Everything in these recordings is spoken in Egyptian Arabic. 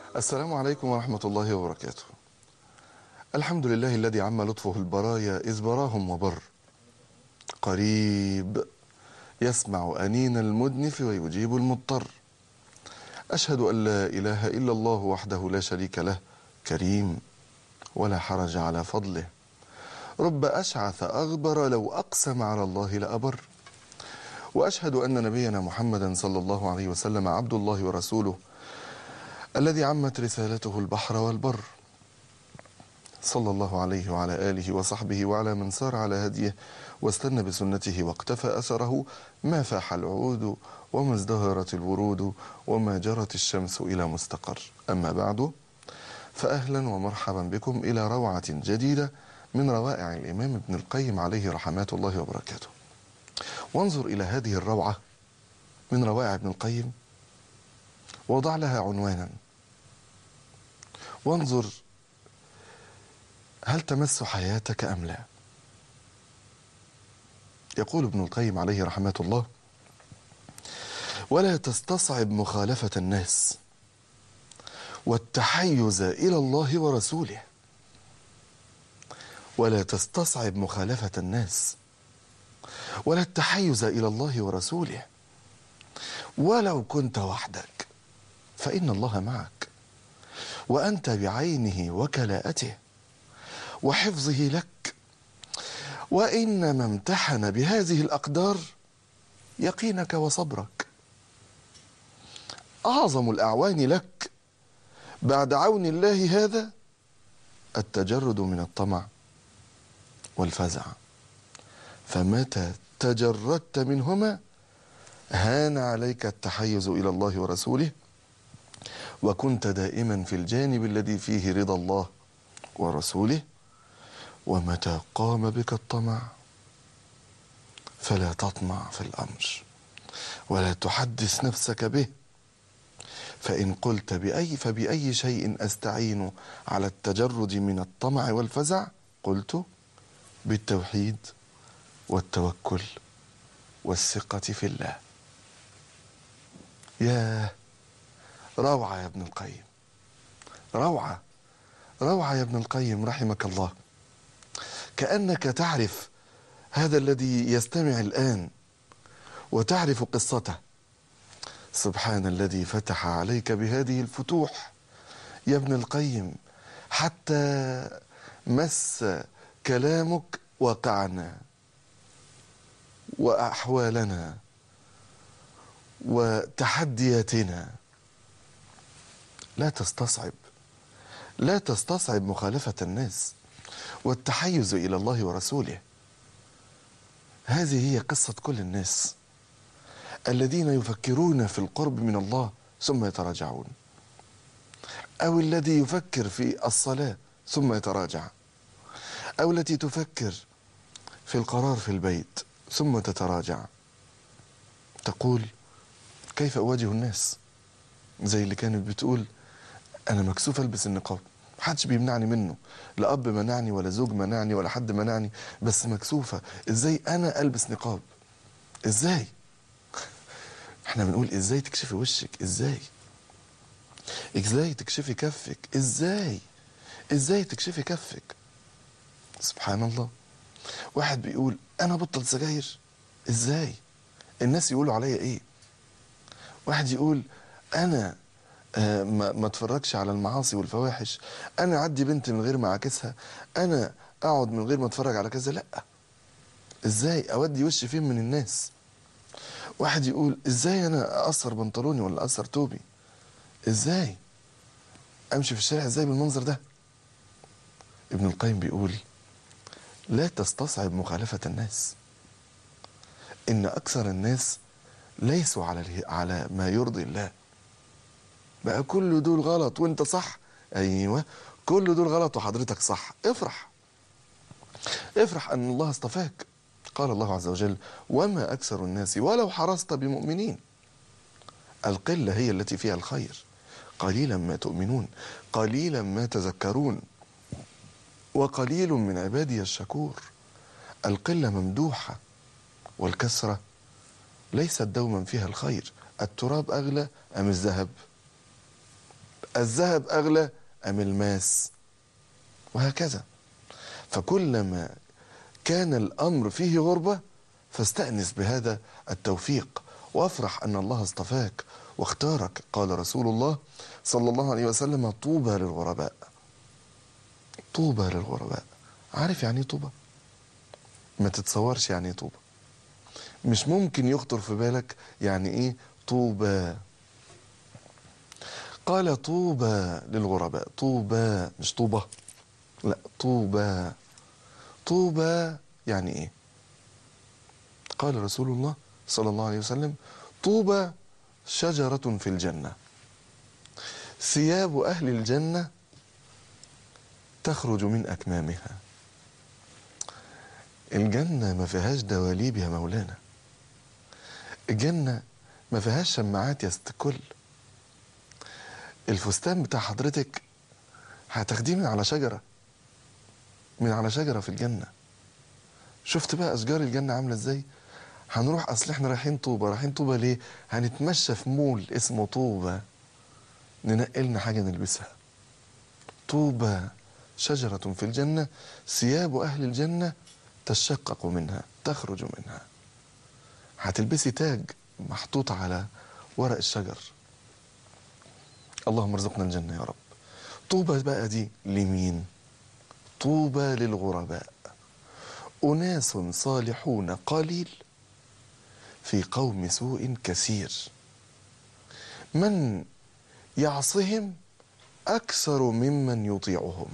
السلام عليكم ورحمة الله وبركاته الحمد لله الذي عم لطفه البرايا إذ براهم وبر قريب يسمع أنين المدنف ويجيب المضطر أشهد أن لا إله إلا الله وحده لا شريك له كريم ولا حرج على فضله رب أشعث أغبر لو أقسم على الله لأبر وأشهد أن نبينا محمدا صلى الله عليه وسلم عبد الله ورسوله الذي عمت رسالته البحر والبر صلى الله عليه وعلى آله وصحبه وعلى من سار على هديه واستنى بسنته واقتفى أثره ما فاح العود وما ازدهرت الورود وما جرت الشمس إلى مستقر أما بعد فأهلا ومرحبا بكم إلى روعة جديدة من روائع الإمام ابن القيم عليه رحمات الله وبركاته وانظر إلى هذه الروعة من روائع ابن القيم وضع لها عنوانا وانظر هل تمس حياتك أم لا يقول ابن القيم عليه رحمة الله ولا تستصعب مخالفة الناس والتحيز إلى الله ورسوله ولا تستصعب مخالفة الناس ولا التحيز إلى الله ورسوله ولو كنت وحدك فإن الله معك وأنت بعينه وكلاءته وحفظه لك وإنما امتحن بهذه الأقدار يقينك وصبرك أعظم الأعوان لك بعد عون الله هذا التجرد من الطمع والفزع فمتى تجردت منهما هان عليك التحيز الى الله ورسوله وكنت دائما في الجانب الذي فيه رضا الله ورسوله ومتى قام بك الطمع فلا تطمع في الامر ولا تحدث نفسك به فان قلت باي فباي شيء استعين على التجرد من الطمع والفزع قلت بالتوحيد والتوكل والثقة في الله يا روعة يا ابن القيم روعة روعة يا ابن القيم رحمك الله كأنك تعرف هذا الذي يستمع الآن وتعرف قصته سبحان الذي فتح عليك بهذه الفتوح يا ابن القيم حتى مس كلامك واقعنا واحوالنا وتحدياتنا لا تستصعب لا تستصعب مخالفه الناس والتحيز الى الله ورسوله هذه هي قصه كل الناس الذين يفكرون في القرب من الله ثم يتراجعون او الذي يفكر في الصلاه ثم يتراجع أو التي تفكر في القرار في البيت ثم تتراجع تقول كيف أواجه الناس زي اللي كانت بتقول أنا مكسوف ألبس النقاب محدش بيمنعني منه لا أب منعني ولا زوج منعني ولا حد منعني بس مكسوفة إزاي أنا ألبس نقاب إزاي احنا بنقول إزاي تكشفي وشك إزاي إزاي تكشفي كفك إزاي إزاي تكشفي كفك سبحان الله واحد بيقول انا بطل سجاير ازاي الناس يقولوا عليا ايه واحد يقول انا آه ما, ما اتفرجش على المعاصي والفواحش انا اعدي بنت من غير ما اعاكسها انا اقعد من غير ما اتفرج على كذا لا ازاي اودي وشي فين من الناس واحد يقول ازاي انا اقصر بنطلوني ولا اقصر توبي ازاي امشي في الشارع ازاي بالمنظر ده ابن القيم بيقول لا تستصعب مخالفة الناس إن أكثر الناس ليسوا على على ما يرضي الله بقى كل دول غلط وانت صح ايوه كل دول غلط وحضرتك صح افرح افرح ان الله اصطفاك قال الله عز وجل وما اكثر الناس ولو حرصت بمؤمنين القله هي التي فيها الخير قليلا ما تؤمنون قليلا ما تذكرون وقليل من عبادي الشكور القلة ممدوحة والكسرة ليست دوما فيها الخير التراب أغلى أم الذهب الذهب أغلى أم الماس وهكذا فكلما كان الأمر فيه غربة فاستأنس بهذا التوفيق وافرح أن الله اصطفاك واختارك قال رسول الله صلى الله عليه وسلم طوبى للغرباء طوبى للغرباء عارف يعني ايه طوبى ما تتصورش يعني ايه طوبى مش ممكن يخطر في بالك يعني ايه طوبى قال طوبى للغرباء طوبى مش طوبى لا طوبى طوبى يعني ايه قال رسول الله صلى الله عليه وسلم طوبى شجرة في الجنة ثياب أهل الجنة تخرج من أكمامها الجنة ما فيهاش دواليب يا مولانا الجنة ما فيهاش شماعات يا ست الكل الفستان بتاع حضرتك هتاخديه من على شجرة من على شجرة في الجنة شفت بقى أشجار الجنة عاملة ازاي هنروح أصل احنا رايحين طوبة رايحين طوبة ليه هنتمشى في مول اسمه طوبة ننقي لنا حاجة نلبسها طوبى شجرة في الجنة ثياب أهل الجنة تشقق منها تخرج منها هتلبسي تاج محطوط على ورق الشجر اللهم ارزقنا الجنة يا رب طوبى بقى دي لمين طوبى للغرباء أناس صالحون قليل في قوم سوء كثير من يعصهم أكثر ممن يطيعهم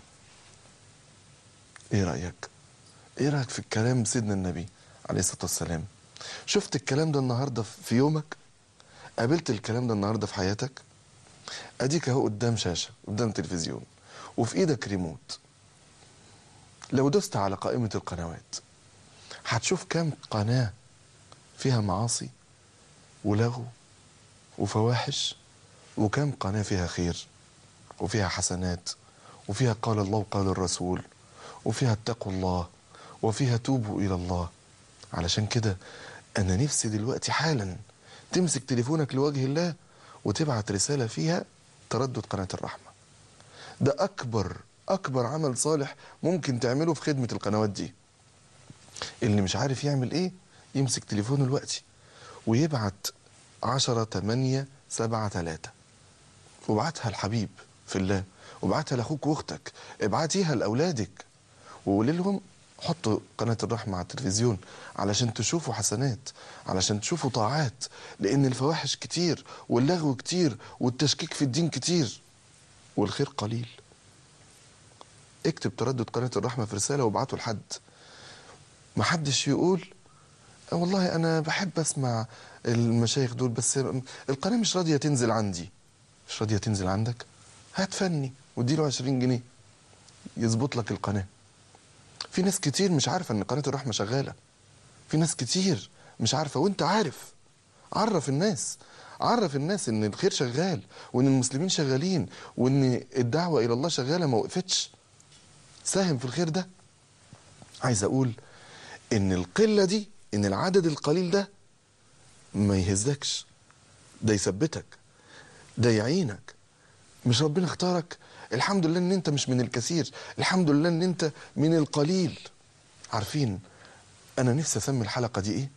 إيه رأيك؟ إيه رأيك في الكلام سيدنا النبي عليه الصلاة والسلام شفت الكلام ده النهاردة في يومك قابلت الكلام ده النهاردة في حياتك أديك أهو قدام شاشة قدام تلفزيون وفي إيدك ريموت لو دست على قائمة القنوات هتشوف كام قناة فيها معاصي ولغو وفواحش وكم قناة فيها خير وفيها حسنات وفيها قال الله وقال الرسول وفيها اتقوا الله وفيها توبوا إلى الله علشان كده أنا نفسي دلوقتي حالا تمسك تليفونك لوجه الله وتبعت رسالة فيها تردد قناة الرحمة ده أكبر أكبر عمل صالح ممكن تعمله في خدمة القنوات دي اللي مش عارف يعمل إيه يمسك تليفونه دلوقتي ويبعت عشرة تمانية سبعة تلاتة وابعتها الحبيب في الله وابعتها لاخوك واختك ابعتيها لاولادك وقولي لهم حطوا قناة الرحمة على التلفزيون علشان تشوفوا حسنات علشان تشوفوا طاعات لأن الفواحش كتير واللغو كتير والتشكيك في الدين كتير والخير قليل اكتب تردد قناة الرحمة في رسالة وابعته لحد محدش يقول والله أنا بحب أسمع المشايخ دول بس القناة مش راضية تنزل عندي مش راضية تنزل عندك هات فني واديله 20 جنيه يظبط لك القناة في ناس كتير مش عارفة ان قناة الرحمة شغالة في ناس كتير مش عارفة وانت عارف عرف الناس عرف الناس ان الخير شغال وان المسلمين شغالين وان الدعوة الى الله شغالة ما وقفتش ساهم في الخير ده عايز اقول ان القلة دي ان العدد القليل ده ما يهزكش ده يثبتك ده يعينك مش ربنا اختارك الحمد لله ان انت مش من الكثير الحمد لله ان انت من القليل عارفين انا نفسي اسمي الحلقه دي ايه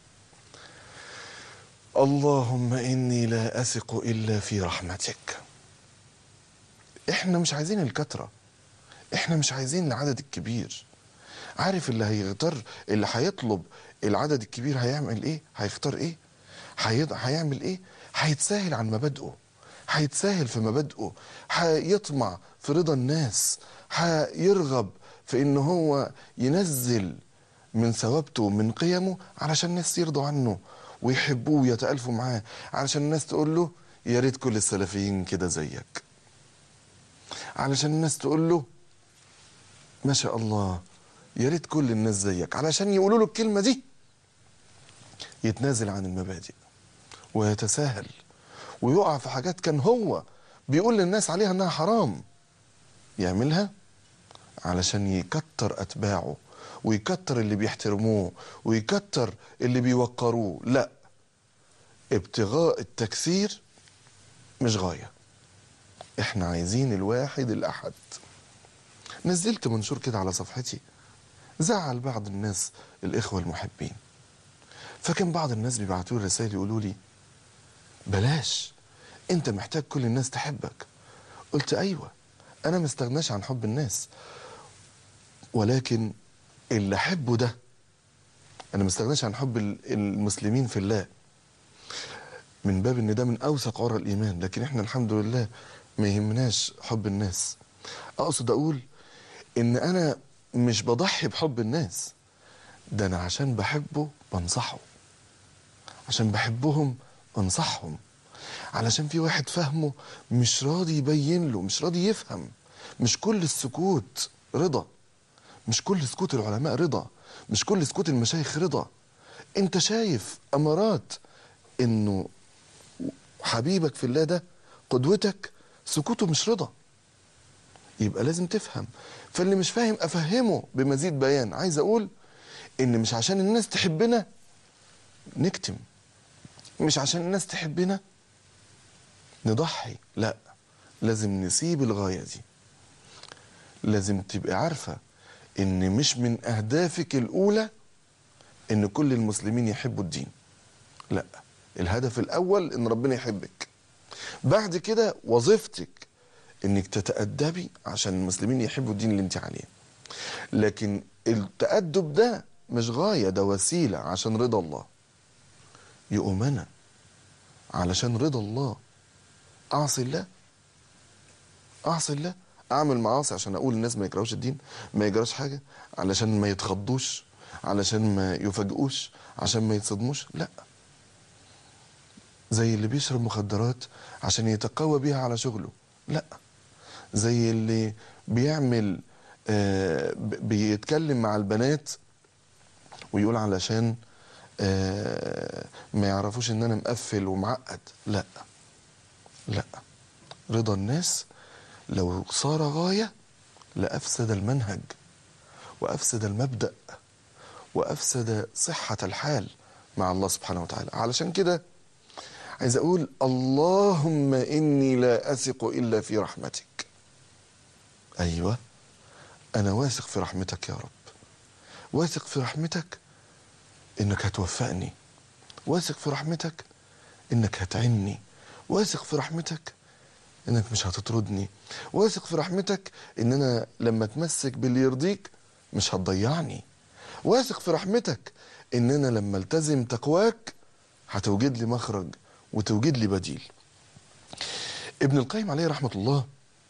اللهم اني لا اثق الا في رحمتك احنا مش عايزين الكتره احنا مش عايزين العدد الكبير عارف اللي هيغتر اللي هيطلب العدد الكبير هيعمل ايه هيختار ايه هيض... هيعمل ايه هيتساهل عن مبادئه هيتساهل في مبادئه هيطمع في رضا الناس هيرغب في ان هو ينزل من ثوابته من قيمه علشان الناس يرضوا عنه ويحبوه ويتألفوا معاه علشان الناس تقول له يا ريت كل السلفيين كده زيك علشان الناس تقول له ما شاء الله يا ريت كل الناس زيك علشان يقولوا له الكلمة دي يتنازل عن المبادئ ويتساهل ويقع في حاجات كان هو بيقول للناس عليها انها حرام يعملها علشان يكتر اتباعه ويكتر اللي بيحترموه ويكتر اللي بيوقروه لا ابتغاء التكثير مش غايه احنا عايزين الواحد الاحد نزلت منشور كده على صفحتي زعل بعض الناس الاخوه المحبين فكان بعض الناس بيبعتوا لي رسائل يقولوا لي بلاش انت محتاج كل الناس تحبك قلت ايوه انا مستغناش عن حب الناس ولكن اللي احبه ده انا مستغناش عن حب ال- المسلمين في الله من باب ان ده من اوثق عرى الايمان لكن احنا الحمد لله ما يهمناش حب الناس اقصد اقول ان انا مش بضحي بحب الناس ده انا عشان بحبه بنصحه عشان بحبهم انصحهم علشان في واحد فهمه مش راضي يبين له مش راضي يفهم مش كل السكوت رضا مش كل سكوت العلماء رضا مش كل سكوت المشايخ رضا انت شايف امارات انه حبيبك في الله ده قدوتك سكوته مش رضا يبقى لازم تفهم فاللي مش فاهم افهمه بمزيد بيان عايز اقول ان مش عشان الناس تحبنا نكتم مش عشان الناس تحبنا نضحي لا لازم نسيب الغاية دي لازم تبقى عارفة ان مش من اهدافك الاولى ان كل المسلمين يحبوا الدين لا الهدف الاول ان ربنا يحبك بعد كده وظيفتك انك تتأدبي عشان المسلمين يحبوا الدين اللي انت عليه لكن التأدب ده مش غاية ده وسيلة عشان رضا الله يقوم انا علشان رضا الله اعصي الله اعصي الله اعمل معاصي عشان اقول الناس ما يكرهوش الدين ما يجراش حاجه علشان ما يتخضوش علشان ما يفاجئوش عشان ما يتصدموش لا زي اللي بيشرب مخدرات عشان يتقوى بيها على شغله لا زي اللي بيعمل آه ب- بيتكلم مع البنات ويقول علشان آه ما يعرفوش ان انا مقفل ومعقد لا لا رضا الناس لو صار غاية لأفسد المنهج وأفسد المبدأ وأفسد صحة الحال مع الله سبحانه وتعالى علشان كده عايز أقول اللهم إني لا أثق إلا في رحمتك أيوة أنا واثق في رحمتك يا رب واثق في رحمتك إنك هتوفقني واثق في رحمتك إنك هتعني واثق في رحمتك انك مش هتطردني واثق في رحمتك ان انا لما اتمسك باللي يرضيك مش هتضيعني واثق في رحمتك ان انا لما التزم تقواك هتوجد لي مخرج وتوجد لي بديل ابن القيم عليه رحمة الله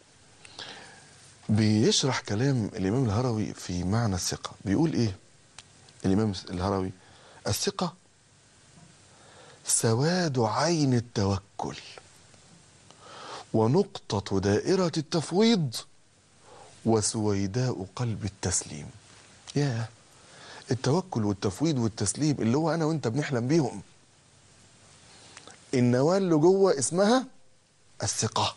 بيشرح كلام الإمام الهروي في معنى الثقة بيقول إيه الإمام الهروي الثقة سواد عين التوكل ونقطة دائرة التفويض وسويداء قلب التسليم يا التوكل والتفويض والتسليم اللي هو أنا وأنت بنحلم بيهم النواة اللي جوه اسمها الثقة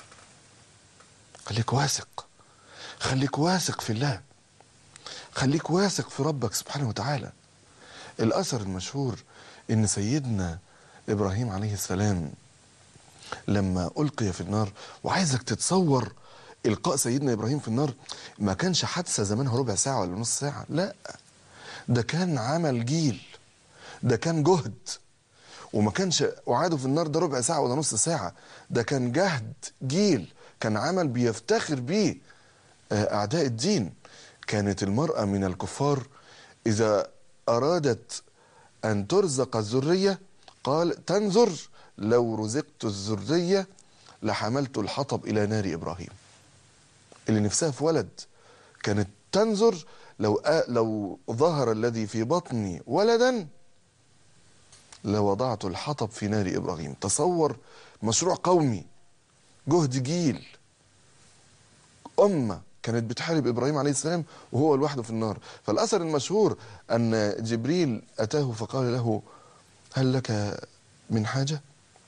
خليك واثق خليك واثق في الله خليك واثق في ربك سبحانه وتعالى الأثر المشهور إن سيدنا إبراهيم عليه السلام لما ألقي في النار وعايزك تتصور إلقاء سيدنا إبراهيم في النار ما كانش حادثة زمانها ربع ساعة ولا نص ساعة لا ده كان عمل جيل ده كان جهد وما كانش وعاده في النار ده ربع ساعة ولا نص ساعة ده كان جهد جيل كان عمل بيفتخر بيه آه، أعداء الدين كانت المرأة من الكفار إذا أرادت أن ترزق الذرية قال تنذر لو رزقت الذرية لحملت الحطب إلى نار إبراهيم اللي نفسها في ولد كانت تنذر لو آ... لو ظهر الذي في بطني ولدا لوضعت الحطب في نار إبراهيم تصور مشروع قومي جهد جيل أمة كانت بتحارب إبراهيم عليه السلام وهو لوحده في النار فالأثر المشهور أن جبريل أتاه فقال له هل لك من حاجة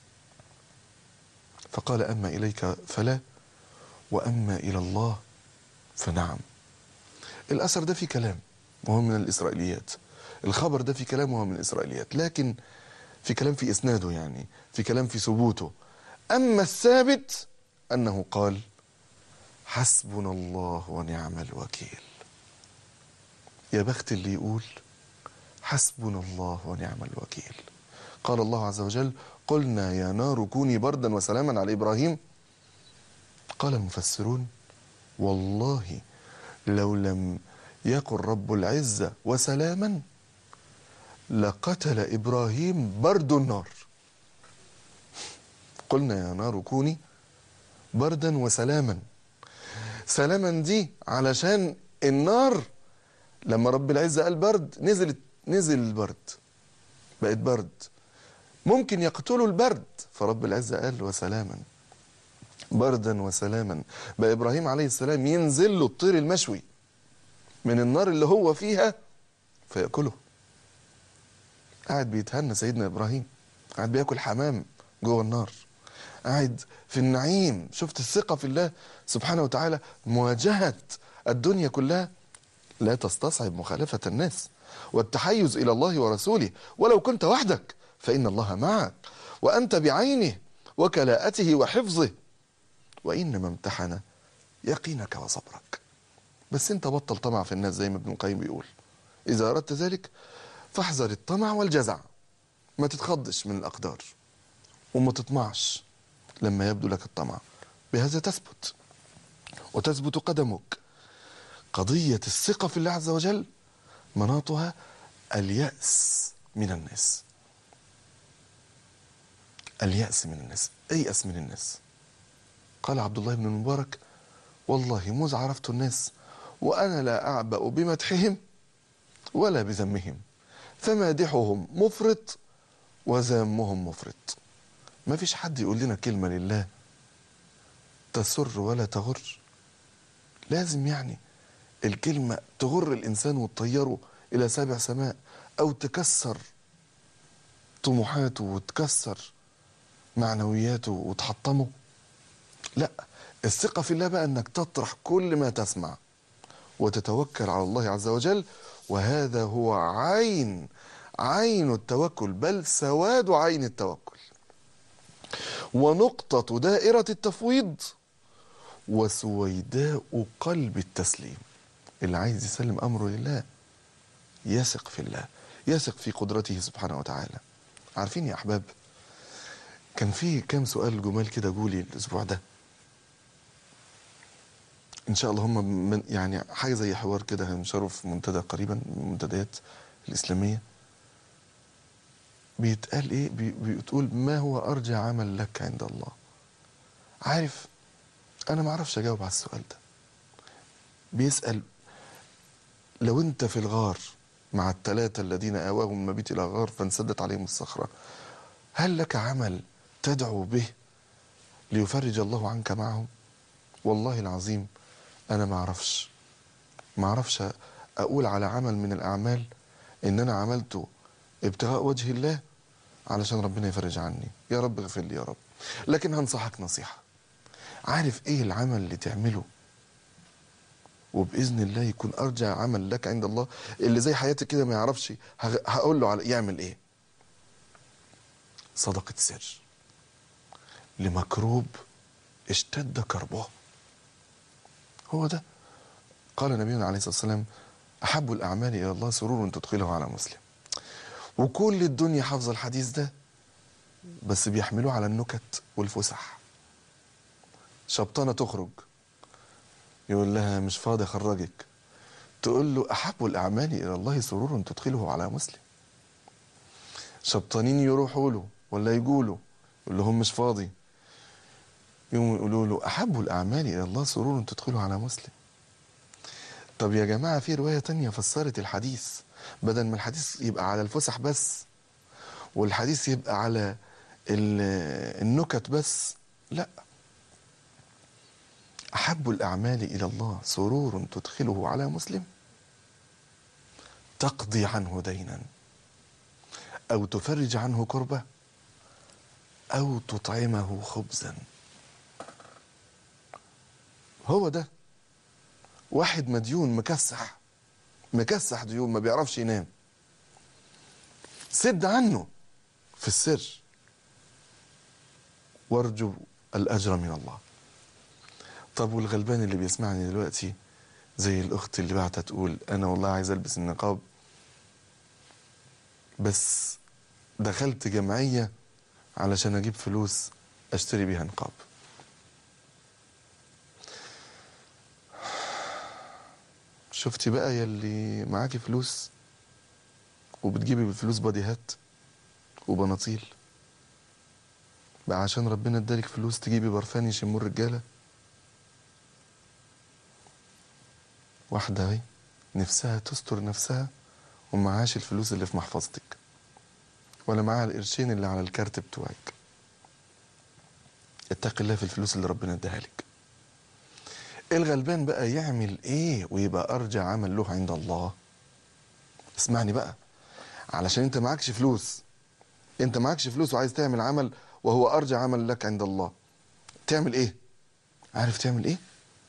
فقال أما إليك فلا وأما إلى الله فنعم الأثر ده في كلام وهو من الإسرائيليات الخبر ده في كلام وهو من الإسرائيليات لكن في كلام في إسناده يعني في كلام في ثبوته أما الثابت أنه قال حسبنا الله ونعم الوكيل يا بخت اللي يقول حسبنا الله ونعم الوكيل قال الله عز وجل قلنا يا نار كوني بردا وسلاما على إبراهيم قال المفسرون والله لو لم يقل رب العزة وسلاما لقتل إبراهيم برد النار قلنا يا نار كوني بردا وسلاما سلاما دي علشان النار لما رب العزة قال برد نزلت نزل البرد بقت برد ممكن يقتلوا البرد فرب العزة قال وسلاما بردا وسلاما بقى إبراهيم عليه السلام ينزل له الطير المشوي من النار اللي هو فيها فيأكله قاعد بيتهنى سيدنا إبراهيم قاعد بياكل حمام جوه النار قاعد في النعيم شفت الثقة في الله سبحانه وتعالى مواجهة الدنيا كلها لا تستصعب مخالفة الناس والتحيز إلى الله ورسوله ولو كنت وحدك فإن الله معك وأنت بعينه وكلاءته وحفظه وإنما امتحن يقينك وصبرك بس انت بطل طمع في الناس زي ما ابن القيم بيقول إذا أردت ذلك فاحذر الطمع والجزع ما تتخضش من الأقدار وما تطمعش لما يبدو لك الطمع بهذا تثبت وتثبت قدمك قضية الثقة في الله عز وجل مناطها اليأس من الناس اليأس من الناس أيأس من الناس قال عبد الله بن المبارك والله مذ عرفت الناس وأنا لا أعبأ بمدحهم ولا بذمهم فمادحهم مفرط وذمهم مفرط ما فيش حد يقول لنا كلمة لله تسر ولا تغر لازم يعني الكلمة تغر الإنسان وتطيره إلى سابع سماء أو تكسر طموحاته وتكسر معنوياته وتحطمه لا الثقة في الله بقى أنك تطرح كل ما تسمع وتتوكل على الله عز وجل وهذا هو عين عين التوكل بل سواد عين التوكل ونقطة دائرة التفويض وسويداء قلب التسليم اللي عايز يسلم أمره لله يثق في الله يثق في قدرته سبحانه وتعالى عارفين يا أحباب كان في كام سؤال جمال كده جولي الأسبوع ده ان شاء الله هم من يعني حاجه زي حوار كده هنشره في منتدى قريبا من المنتديات الاسلاميه بيتقال ايه بي بتقول ما هو ارجى عمل لك عند الله عارف انا ما اعرفش اجاوب على السؤال ده بيسال لو انت في الغار مع الثلاثه الذين اواهم المبيت الى غار فانسدت عليهم الصخره هل لك عمل تدعو به ليفرج الله عنك معهم والله العظيم انا ما اعرفش ما اعرفش اقول على عمل من الاعمال ان انا عملته ابتغاء وجه الله علشان ربنا يفرج عني يا رب اغفر لي يا رب لكن هنصحك نصيحة عارف ايه العمل اللي تعمله وباذن الله يكون ارجى عمل لك عند الله اللي زي حياتي كده ما يعرفش هقول له على يعمل ايه صدقة سر لمكروب اشتد كربه هو ده قال نبينا عليه الصلاة والسلام أحب الأعمال إلى الله سرور تدخله على مسلم وكل الدنيا حافظة الحديث ده بس بيحملوه على النكت والفسح شبطانة تخرج يقول لها مش فاضي أخرجك تقول له أحب الأعمال إلى الله سرور تدخله على مسلم شبطانين يروحوا له ولا يقولوا يقول لهم مش فاضي يقوموا يقولوا له أحب الأعمال إلى الله سرور تدخله على مسلم طب يا جماعة في رواية تانية فسرت الحديث بدل ما الحديث يبقى على الفسح بس والحديث يبقى على النكت بس لا أحب الأعمال إلى الله سرور تدخله على مسلم تقضي عنه دينا أو تفرج عنه كربة أو تطعمه خبزا هو ده واحد مديون مكسح مكسح ديون ما بيعرفش ينام سد عنه في السر وارجو الأجر من الله طب والغلبان اللي بيسمعني دلوقتي زي الاخت اللي بعتها تقول انا والله عايز البس النقاب بس دخلت جمعية علشان اجيب فلوس اشتري بيها نقاب شفتي بقى يلي معاكي فلوس وبتجيبي بالفلوس باديهات وبناطيل بقى عشان ربنا ادالك فلوس تجيبي برفان يشموا الرجاله واحدة اهي نفسها تستر نفسها ومعهاش الفلوس اللي في محفظتك ولا معاها القرشين اللي على الكارت بتوعك اتق الله في الفلوس اللي ربنا اداها لك الغلبان بقى يعمل ايه ويبقى ارجى عمل له عند الله اسمعني بقى علشان انت معكش فلوس انت معكش فلوس وعايز تعمل عمل وهو ارجى عمل لك عند الله تعمل ايه عارف تعمل ايه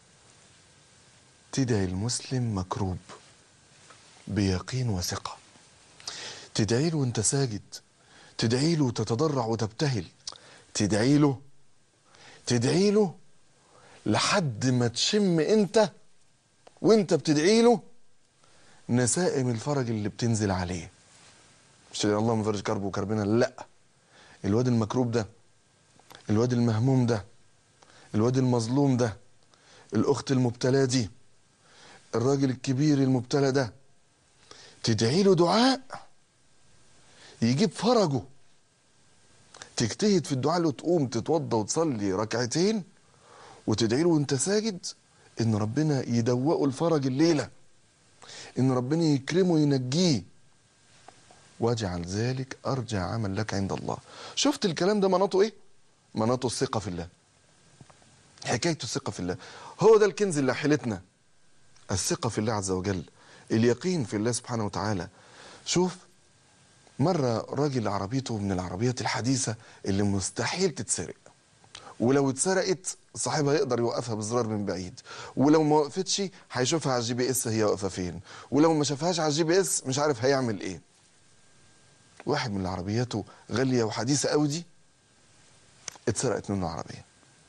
تدعي المسلم مكروب بيقين وثقة تدعي له وانت ساجد تدعي له وتتضرع وتبتهل تدعي له تدعي له لحد ما تشم انت وانت بتدعي له نسائم الفرج اللي بتنزل عليه مش تدعي اللهم فرج كربه وكربنا لا الواد المكروب ده الواد المهموم ده الواد المظلوم ده الاخت المبتلاه دي الراجل الكبير المبتلى ده تدعي له دعاء يجيب فرجه تجتهد في الدعاء له تقوم تتوضى وتصلي ركعتين وتدعي له وانت ساجد ان ربنا يدوقه الفرج الليله ان ربنا يكرمه وينجيه واجعل ذلك ارجى عمل لك عند الله شفت الكلام ده مناطه ايه مناطه الثقه في الله حكايته الثقه في الله هو ده الكنز اللي حيلتنا الثقة في الله عز وجل اليقين في الله سبحانه وتعالى شوف مرة راجل عربيته من العربيات الحديثة اللي مستحيل تتسرق ولو اتسرقت صاحبها يقدر يوقفها بزرار من بعيد ولو ما وقفتش هيشوفها على الجي بي اس هي واقفه فين ولو ما شافهاش على الجي بي اس مش عارف هيعمل ايه واحد من اللي عربياته غاليه وحديثه قوي دي اتسرقت منه عربيه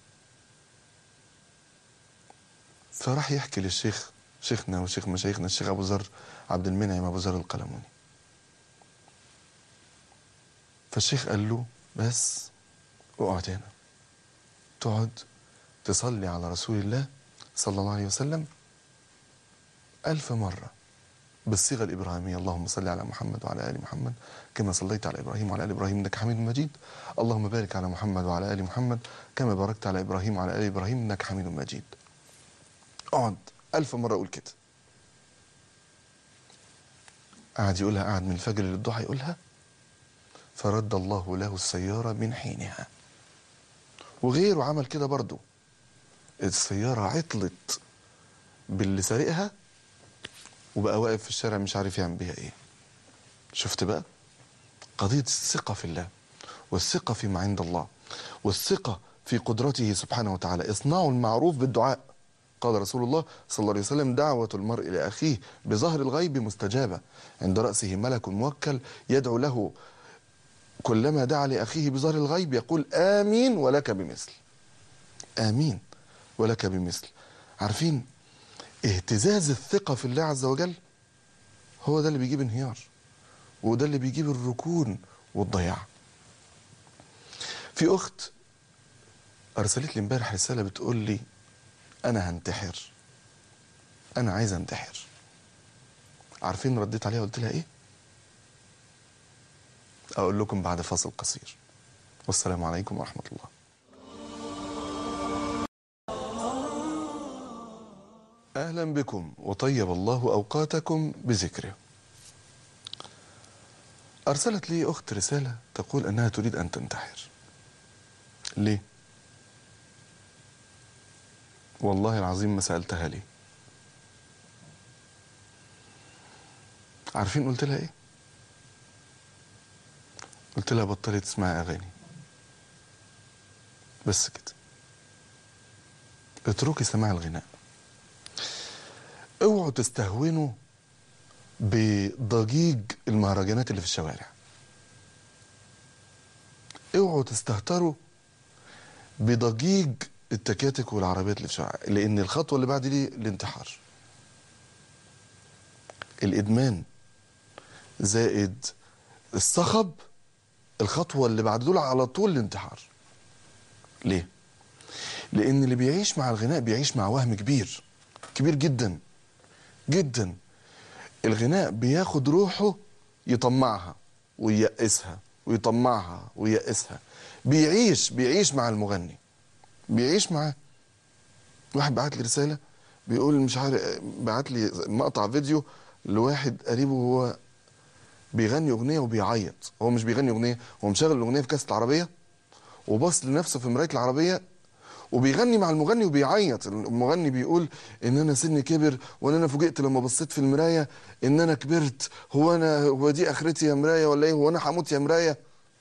فراح يحكي للشيخ شيخنا وشيخ مشايخنا الشيخ ابو ذر عبد المنعم ابو ذر القلموني فالشيخ قال له بس اقعد هنا تقعد تصلي على رسول الله صلى الله عليه وسلم ألف مرة بالصيغة الإبراهيمية اللهم صل على محمد وعلى آل محمد كما صليت على إبراهيم وعلى آل إبراهيم إنك حميد مجيد اللهم بارك على محمد وعلى آل محمد كما باركت على إبراهيم وعلى آل إبراهيم إنك حميد مجيد اقعد ألف مرة أقول كده قعد يقولها قعد من الفجر للضحى يقولها فرد الله له السيارة من حينها وغيره عمل كده برضه السيارة عطلت باللي سارقها وبقى واقف في الشارع مش عارف يعمل بيها ايه شفت بقى قضية الثقة في الله والثقة فيما عند الله والثقة في قدرته سبحانه وتعالى اصنعوا المعروف بالدعاء قال رسول الله صلى الله عليه وسلم دعوة المرء لأخيه بظهر الغيب مستجابة عند رأسه ملك موكل يدعو له كلما دعا لأخيه بظهر الغيب يقول آمين ولك بمثل آمين ولك بمثل عارفين اهتزاز الثقة في الله عز وجل هو ده اللي بيجيب انهيار وده اللي بيجيب الركون والضياع في أخت أرسلت لي امبارح رسالة بتقول لي أنا هنتحر أنا عايز أنتحر عارفين رديت عليها قلت لها إيه؟ أقول لكم بعد فاصل قصير والسلام عليكم ورحمة الله أهلا بكم وطيب الله أوقاتكم بذكره أرسلت لي أخت رسالة تقول أنها تريد أن تنتحر ليه؟ والله العظيم ما سألتها ليه عارفين قلت لها ايه قلت لها بطلي تسمعي اغاني بس كده اتركي سماع الغناء اوعوا تستهونوا بضجيج المهرجانات اللي في الشوارع اوعوا تستهتروا بضجيج التكاتك والعربيات اللي في الشارع لان الخطوه اللي بعد دي الانتحار الادمان زائد الصخب الخطوه اللي بعد دول على طول الانتحار ليه لان اللي بيعيش مع الغناء بيعيش مع وهم كبير كبير جدا جدا الغناء بياخد روحه يطمعها وييأسها ويطمعها وييأسها بيعيش بيعيش مع المغني بيعيش معاه واحد بعت لي رساله بيقول مش عارف بعت لي مقطع فيديو لواحد قريبه وهو بيغني اغنيه وبيعيط هو مش بيغني اغنيه هو مشغل الاغنيه في كاسه العربيه وبص لنفسه في مرايه العربيه وبيغني مع المغني وبيعيط المغني بيقول ان انا سني كبر وان انا فوجئت لما بصيت في المرايه ان انا كبرت هو انا هو دي اخرتي يا مرايه ولا ايه هو انا هموت يا مرايه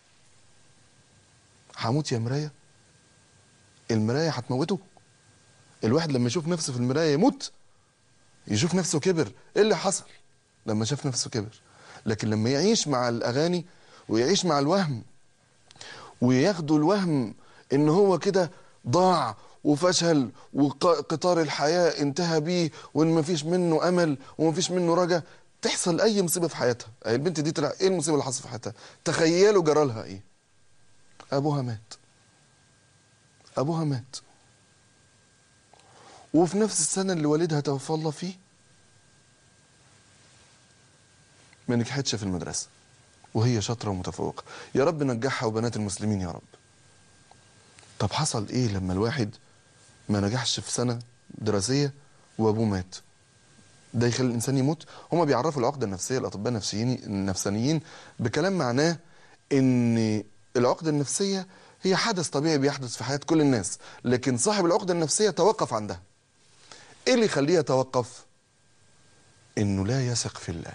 هموت يا مرايه المرايه هتموته الواحد لما يشوف نفسه في المرايه يموت يشوف نفسه كبر ايه اللي حصل لما شاف نفسه كبر لكن لما يعيش مع الاغاني ويعيش مع الوهم وياخدوا الوهم ان هو كده ضاع وفشل وقطار الحياة انتهى بيه وان مفيش منه امل ومفيش منه رجا تحصل اي مصيبة في حياتها أي البنت دي طلع ايه المصيبة اللي حصلت في حياتها تخيلوا جرالها ايه ابوها مات ابوها مات وفي نفس السنة اللي والدها توفى الله فيه ما نجحتش في المدرسة وهي شاطرة ومتفوقة يا رب نجحها وبنات المسلمين يا رب طب حصل ايه لما الواحد ما نجحش في سنة دراسية وابوه مات ده يخلي الانسان يموت هما بيعرفوا العقدة النفسية الاطباء النفسيين النفسانيين بكلام معناه ان العقدة النفسية هي حدث طبيعي بيحدث في حياة كل الناس لكن صاحب العقدة النفسية توقف عندها ايه اللي يخليه يتوقف انه لا يثق في الله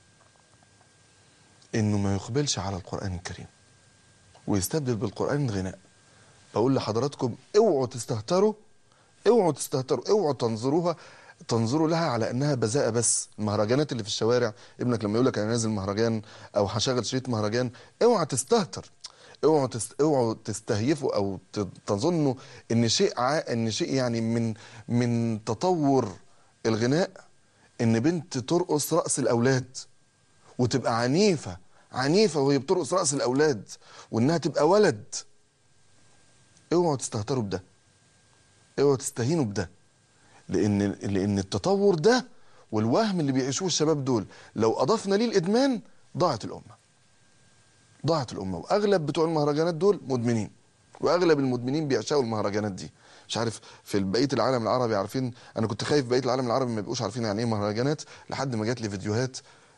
انه ما يقبلش على القرآن الكريم ويستبدل بالقرآن الغناء بقول لحضراتكم اوعوا تستهتروا اوعوا تستهتروا اوعوا تنظروها تنظروا لها على انها بذاءة بس المهرجانات اللي في الشوارع ابنك لما يقول لك انا نازل مهرجان او هشغل شريط مهرجان اوعى تستهتر اوعوا تست... اوعوا تستهيفوا او ت- تظنوا ان شيء ع... ان شيء يعني من من تطور الغناء ان بنت ترقص رأس الاولاد وتبقى عنيفة عنيفة وهي بترقص رأس الاولاد وانها تبقى ولد اوعوا تستهتروا بده اوعوا تستهينوا بده لان لان التطور ده والوهم اللي بيعيشوه الشباب دول لو اضفنا ليه الادمان ضاعت الامه ضاعت الامه واغلب بتوع المهرجانات دول مدمنين واغلب المدمنين بيعشقوا المهرجانات دي مش عارف في بقيه العالم العربي عارفين انا كنت خايف بقيه العالم العربي ما يبقوش عارفين يعني ايه مهرجانات لحد ما جات لي فيديوهات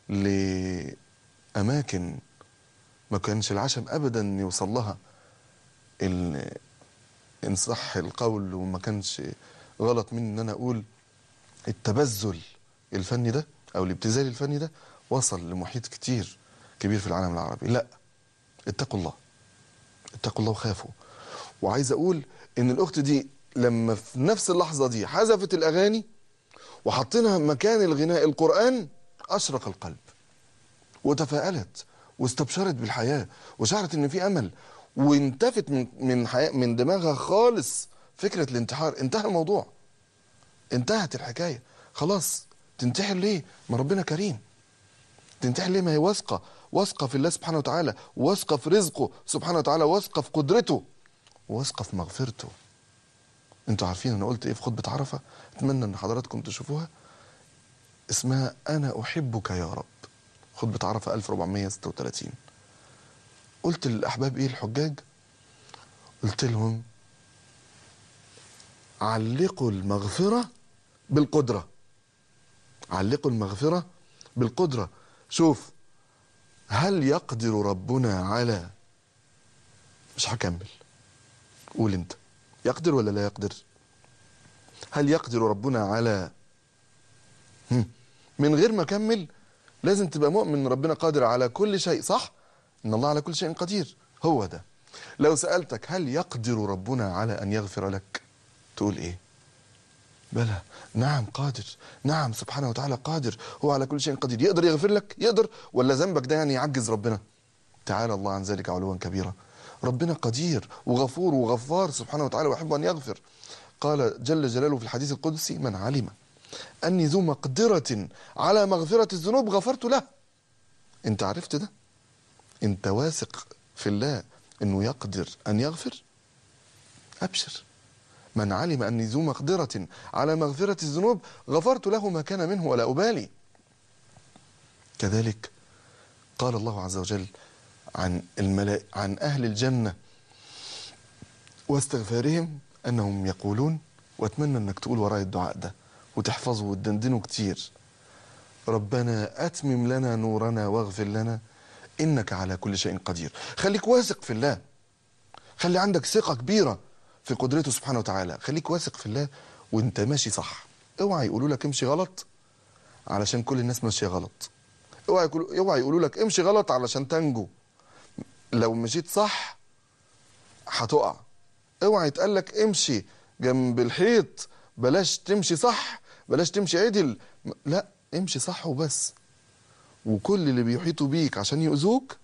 لاماكن ما كانش العشم ابدا يوصل لها ال- ان صح القول وما كانش غلط مني ان انا اقول التبذل الفني ده او الابتذال الفني ده وصل لمحيط كتير كبير في العالم العربي لا اتقوا الله اتقوا الله وخافوا وعايز اقول ان الاخت دي لما في نفس اللحظه دي حذفت الاغاني وحطينا مكان الغناء القران اشرق القلب وتفاءلت واستبشرت بالحياه وشعرت ان في امل وانتفت من من حياة من دماغها خالص فكره الانتحار انتهى الموضوع انتهت الحكايه خلاص تنتحر ليه ما ربنا كريم تنتحر ليه ما هي واثقه واثقه في الله سبحانه وتعالى واثقه في رزقه سبحانه وتعالى واثقه في قدرته واثقه في مغفرته انتوا عارفين انا قلت ايه في خطبه عرفه اتمنى ان حضراتكم تشوفوها اسمها انا احبك يا رب خطبه عرفه 1436 قلت للاحباب ايه الحجاج قلت لهم علقوا المغفره بالقدره علقوا المغفره بالقدره شوف هل يقدر ربنا على مش هكمل قول انت يقدر ولا لا يقدر هل يقدر ربنا على هم. من غير ما اكمل لازم تبقى مؤمن ان ربنا قادر على كل شيء صح ان الله على كل شيء قدير هو ده لو سألتك هل يقدر ربنا على ان يغفر لك تقول ايه بلى نعم قادر نعم سبحانه وتعالى قادر هو على كل شيء قدير يقدر يغفر لك يقدر ولا ذنبك ده يعني يعجز ربنا تعالى الله عن ذلك علوا كبيرا ربنا قدير وغفور وغفار سبحانه وتعالى ويحب أن يغفر قال جل جلاله في الحديث القدسي من علم أني ذو مقدرة على مغفرة الذنوب غفرت له أنت عرفت ده أنت واثق في الله أنه يقدر أن يغفر أبشر من علم أني ذو مقدرة على مغفرة الذنوب غفرت له ما كان منه ولا أبالي كذلك قال الله عز وجل عن الملائكة عن أهل الجنة واستغفارهم أنهم يقولون وأتمنى أنك تقول وراي الدعاء ده وتحفظه وتدندنه كتير ربنا أتمم لنا نورنا واغفر لنا إنك على كل شيء قدير خليك واثق في الله خلي عندك ثقة كبيرة في قدرته سبحانه وتعالى خليك واثق في الله وانت ماشي صح اوعى يقولوا لك امشي غلط علشان كل الناس ماشيه غلط اوعى يقولوا اوعى يقولوا لك امشي غلط علشان تنجو لو مشيت صح هتقع اوعى يتقال لك امشي جنب الحيط بلاش تمشي صح بلاش تمشي عدل لا امشي صح وبس وكل اللي بيحيطوا بيك عشان يؤذوك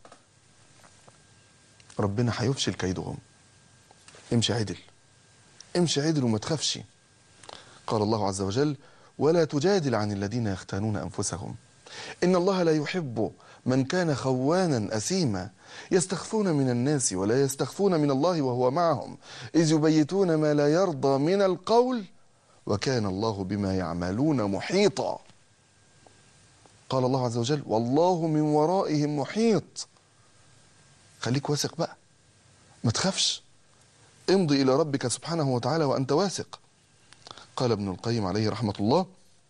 ربنا هيفشل كيدهم امشي عدل امشي عدل وما تخافش قال الله عز وجل ولا تجادل عن الذين يختانون انفسهم ان الله لا يحب من كان خوانا اثيما يستخفون من الناس ولا يستخفون من الله وهو معهم اذ يبيتون ما لا يرضى من القول وكان الله بما يعملون محيطا قال الله عز وجل والله من ورائهم محيط خليك واثق بقى ما تخافش امضي الى ربك سبحانه وتعالى وانت واثق قال ابن القيم عليه رحمه الله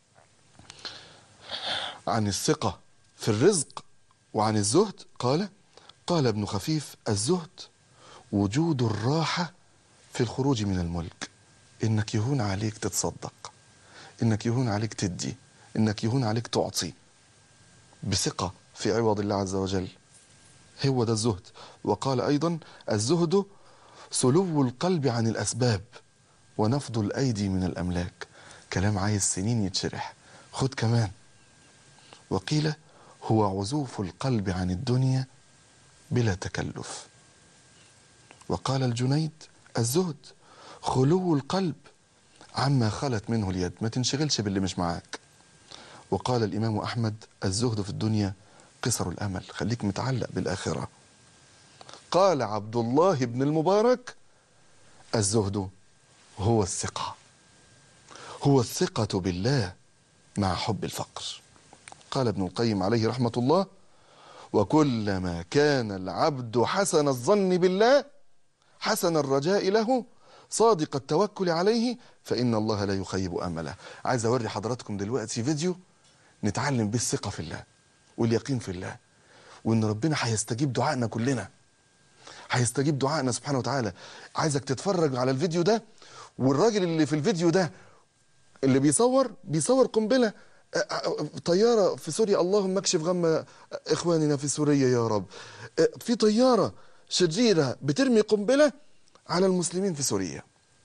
عن الثقه في الرزق وعن الزهد قال قال ابن خفيف الزهد وجود الراحه في الخروج من الملك انك يهون عليك تتصدق انك يهون عليك تدي انك يهون عليك تعطي بثقه في عوض الله عز وجل هو ده الزهد وقال ايضا الزهد سلو القلب عن الاسباب ونفض الايدي من الاملاك كلام عايز سنين يتشرح خد كمان وقيل هو عزوف القلب عن الدنيا بلا تكلف وقال الجنيد الزهد خلو القلب عما خلت منه اليد ما تنشغلش باللي مش معاك وقال الإمام أحمد الزهد في الدنيا قصر الأمل خليك متعلق بالآخرة قال عبد الله بن المبارك الزهد هو الثقة هو الثقة بالله مع حب الفقر قال ابن القيم عليه رحمة الله وكلما كان العبد حسن الظن بالله حسن الرجاء له صادق التوكل عليه فإن الله لا يخيب أمله عايز أوري حضراتكم دلوقتي فيديو نتعلم بيه الثقة في الله واليقين في الله وإن ربنا هيستجيب دعائنا كلنا هيستجيب دعائنا سبحانه وتعالى عايزك تتفرج على الفيديو ده والراجل اللي في الفيديو ده اللي بيصور بيصور قنبلة طيارة في سوريا اللهم اكشف غم إخواننا في سوريا يا رب في طيارة شريرة بترمي قنبلة على المسلمين في سوريا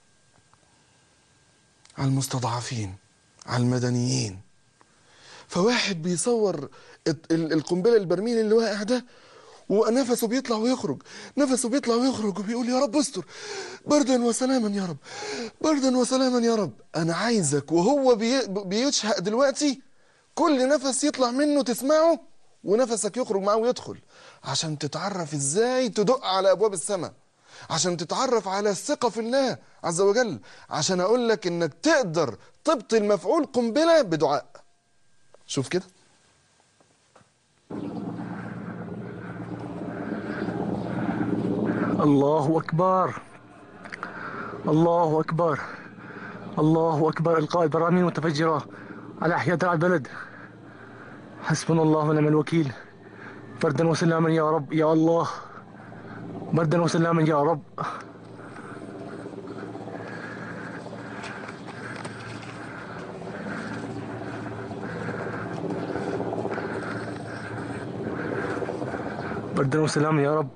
على المستضعفين على المدنيين فواحد بيصور القنبله البرميل اللي واقع ده ونفسه بيطلع ويخرج نفسه بيطلع ويخرج وبيقول يا رب استر بردا وسلاما يا رب بردا وسلاما يا رب انا عايزك وهو بي بيشهق دلوقتي كل نفس يطلع منه تسمعه ونفسك يخرج معاه ويدخل عشان تتعرف ازاي تدق على ابواب السماء عشان تتعرف على الثقة في الله عز وجل عشان اقول لك انك تقدر تبطل مفعول قنبلة بدعاء شوف كده الله أكبر الله أكبر الله أكبر إلقاء البراميل متفجرة على أحياء درع البلد حسبنا الله ونعم الوكيل بردا وسلاما يا رب يا الله بردا وسلاما يا رب بردا وسلاما يا رب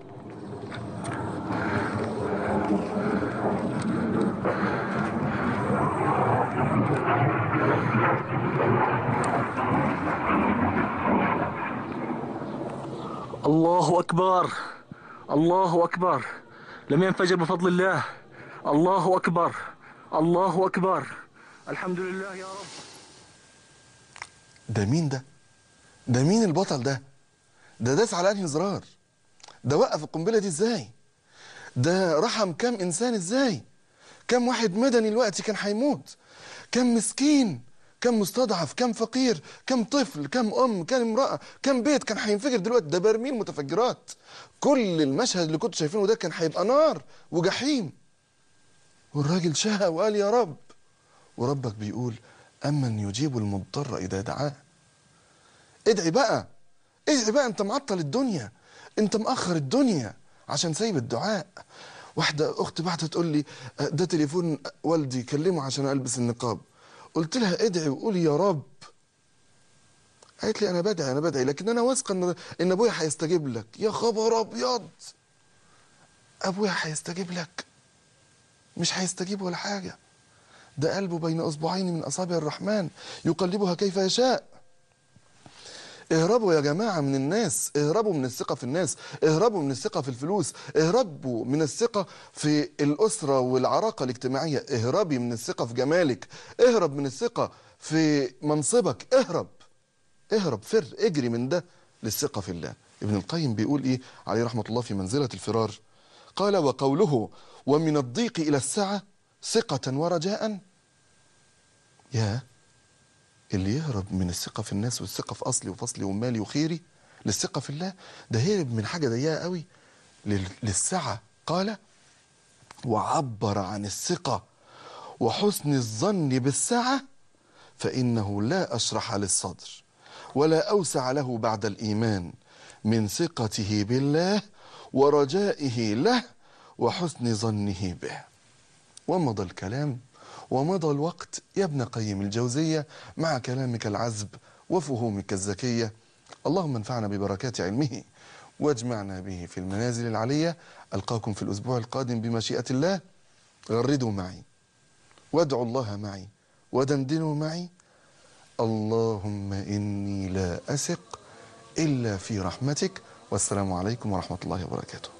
الله أكبر الله أكبر لم ينفجر بفضل الله الله أكبر الله أكبر الحمد لله يا رب ده مين ده ده مين البطل ده ده داس على انهي زرار ده وقف القنبله دي ازاي ده رحم كام انسان ازاي كم واحد مدني دلوقتي كان هيموت كم مسكين كم مستضعف كم فقير كم طفل كم ام كم امراه كم بيت كان هينفجر دلوقتي ده برميل متفجرات كل المشهد اللي كنت شايفينه ده كان هيبقى نار وجحيم والراجل شهى وقال يا رب وربك بيقول امن يجيب المضطر اذا دعاه ادعي بقى ادعي بقى انت معطل الدنيا انت مأخر الدنيا عشان سايب الدعاء واحدة أخت بعتها تقول لي آه، ده تليفون والدي كلمه عشان ألبس النقاب قلت لها ادعي وقولي يا رب قالت لي أنا بدعي أنا بدعي لكن أنا واثقة إن إن أبويا هيستجيب لك يا خبر أبيض أبويا هيستجيب لك مش هيستجيب ولا حاجة ده قلبه بين أصبعين من أصابع الرحمن يقلبها كيف يشاء اهربوا يا جماعة من الناس اهربوا من الثقة في الناس اهربوا من الثقة في الفلوس اهربوا من الثقة في الأسرة والعراقة الاجتماعية اهربي من الثقة في جمالك اهرب من الثقة في منصبك اهرب اهرب فر اجري من ده للثقة في الله ابن القيم بيقول ايه عليه رحمة الله في منزلة الفرار قال وقوله ومن الضيق إلى السعة ثقة ورجاء يا اللي يهرب من الثقة في الناس والثقة في أصلي وفصلي ومالي وخيري للثقة في الله ده هرب من حاجة ضيقة قوي لل- للسعة قال وعبر عن الثقة وحسن الظن بالسعة فإنه لا أشرح للصدر ولا أوسع له بعد الإيمان من ثقته بالله ورجائه له وحسن ظنه به ومضى الكلام ومضى الوقت يا ابن قيم الجوزية مع كلامك العذب وفهومك الذكية اللهم انفعنا ببركات علمه واجمعنا به في المنازل العلية ألقاكم في الأسبوع القادم بمشيئة الله غردوا معي وادعوا الله معي ودندنوا معي اللهم إني لا أثق إلا في رحمتك والسلام عليكم ورحمة الله وبركاته